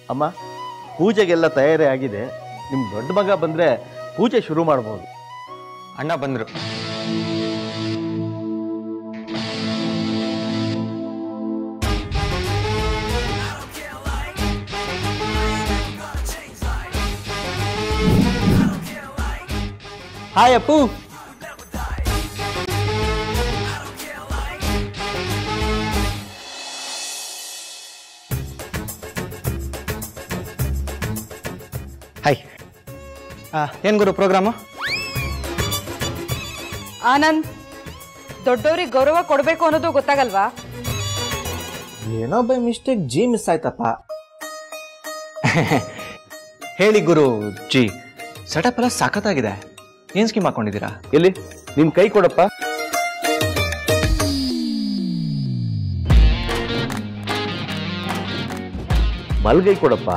ಅಮ್ಮ ಪೂಜೆಗೆಲ್ಲ ತಯಾರಿ ಆಗಿದೆ ನಿಮ್ಮ ದೊಡ್ಡ ಮಗ ಬಂದರೆ ಪೂಜೆ ಶುರು ಮಾಡ್ಬೋದು ಅಣ್ಣ ಬಂದರು ಹಾಯ್ ಅಪ್ಪು ಹಾಯ್ ಏನು ಗುರು ಪ್ರೋಗ್ರಾಮು ಆನಂದ್ ದೊಡ್ಡವ್ರಿಗೆ ಗೌರವ ಕೊಡ್ಬೇಕು ಅನ್ನೋದು ಗೊತ್ತಾಗಲ್ವಾ ಏನೋ ಬೈ ಮಿಸ್ಟೇಕ್ ಜಿ ಮಿಸ್ ಆಯ್ತಪ್ಪ ಹೇಳಿ ಗುರು ಜಿ ಸೆಟಪ್ ಎಲ್ಲ ಸಖತ್ತಾಗಿದೆ ಏನು ಸ್ಕೀಮ್ ಹಾಕೊಂಡಿದ್ದೀರಾ ಎಲ್ಲಿ ನಿಮ್ಮ ಕೈ ಕೊಡಪ್ಪ ಬಲ್ಗೈ ಕೊಡಪ್ಪ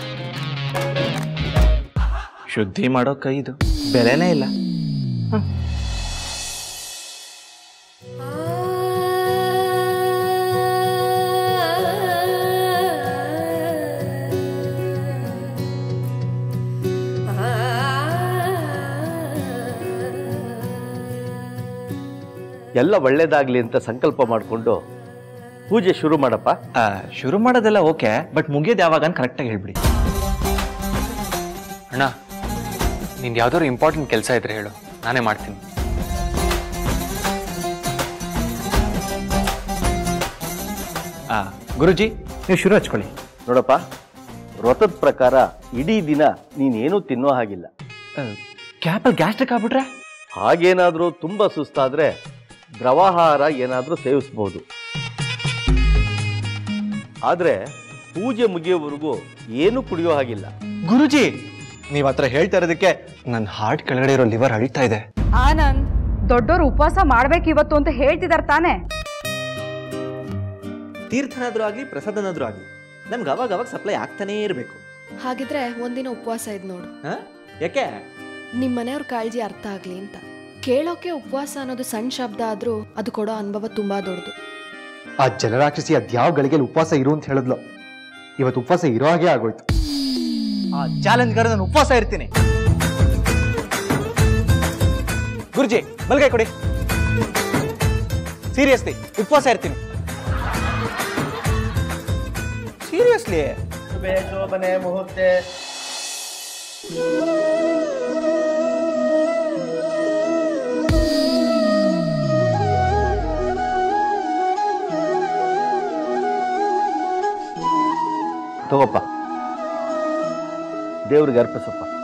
ಶುದ್ಧಿ ಮಾಡೋ ಕೈ ಇದು ಬೆಲೆನೇ ಇಲ್ಲ ಎಲ್ಲ ಒಳ್ಳೇದಾಗ್ಲಿ ಅಂತ ಸಂಕಲ್ಪ ಮಾಡಿಕೊಂಡು ಪೂಜೆ ಶುರು ಮಾಡಪ್ಪ ಆ, ಶುರು ಮಾಡೋದೆಲ್ಲ ಓಕೆ ಬಟ್ ಮುಗಿಯೋದು ಯಾವಾಗ ಅಂತ ಕರೆಕ್ಟಾಗಿ ಹೇಳ್ಬಿಡಿ ಅಣ್ಣ ನಿಂದು ಯಾವ್ದಾದ್ರು ಇಂಪಾರ್ಟೆಂಟ್ ಕೆಲಸ ಇದ್ರೆ ಹೇಳು ನಾನೇ ಮಾಡ್ತೀನಿ ಆ, ಗುರುಜಿ ನೀವು ಶುರು ಹಚ್ಕೊಳ್ಳಿ ನೋಡಪ್ಪ ವ್ರತದ ಪ್ರಕಾರ ಇಡೀ ದಿನ ನೀನೇನೂ ತಿನ್ನೋ ಹಾಗಿಲ್ಲ ಕ್ಯಾಪಲ್ಲಿ ಗ್ಯಾಸ್ಟ್ರಿಕ್ ಆಗ್ಬಿಟ್ರೆ ಹಾಗೇನಾದರೂ ತುಂಬ ಸುಸ್ತಾದರೆ ದ್ರವಾಹಾರ ಏನಾದರೂ ಸೇವಿಸ್ಬೋದು ಆದರೆ ಪೂಜೆ ಮುಗಿಯೋವರೆಗೂ ಏನೂ ಕುಡಿಯೋ ಹಾಗಿಲ್ಲ ಗುರುಜಿ ನೀವು ಹತ್ರ ಹೇಳ್ತಾ ಇರೋದಕ್ಕೆ ನನ್ನ ಹಾರ್ಟ್ ಕೆಳಗಡೆ ಇರೋ ಲಿವರ್ ಅಳಿತಾ ಇದೆ ಆನಂದ್ ದೊಡ್ಡೋರು ಉಪವಾಸ ಮಾಡ್ಬೇಕು ಇವತ್ತು ಅಂತ ಹೇಳ್ತಿದಾರ ತಾನೇ ತೀರ್ಥನಾದ್ರೂ ಆಗ್ಲಿ ಪ್ರಸಾದನಾದ್ರೂ ಆಗ್ಲಿ ನಮ್ಗೆ ಅವಾಗ ಅವಾಗ ಸಪ್ಲೈ ಆಗ್ತಾನೇ ಇರಬೇಕು ಹಾಗಿದ್ರೆ ಒಂದಿನ ಉಪವಾಸ ಇದ್ ನೋಡು ಯಾಕೆ ನಿಮ್ಮ ಮನೆಯವ್ರ ಕಾಳಜಿ ಅರ್ಥ ಆಗ್ಲಿ ಅಂತ ಕೇಳೋಕೆ ಉಪವಾಸ ಅನ್ನೋದು ಸಣ್ಣ ಶಬ್ದ ಆದ್ರೂ ಅದು ಕೊಡೋ ಅನುಭವ ತುಂಬಾ ದೊಡ್ಡದು ಆ ಜಲರಾಕ್ಷಸಿ ಅದ್ಯಾವ ಗಳಿಗೆಯಲ್ಲಿ ಉಪವಾಸ ಇರು ಅಂತ ಹೇಳಿದ್ಲು ಇವತ್ತು ಉಪವಾಸ ಇರೋ ಹಾಗೆ ಆಗೋಯ್ತು ಆ ಚಾಲೆಂಜ್ಗಾರ ನಾನು ಉಪವಾಸ ಇರ್ತೀನಿ ಗುರುಜಿ ಬಲ್ಗೈ ಕೊಡಿ ಸೀರಿಯಸ್ಲಿ ಉಪವಾಸ ಇರ್ತೀನಿ ಸೀರಿಯಸ್ಲಿ ಶೋಭನೆ ಮುಹೂರ್ತೆ ತಗೋಪ್ಪ ದೇವ್ರಿಗೆ ಅರ್ಪಿಸಪ್ಪ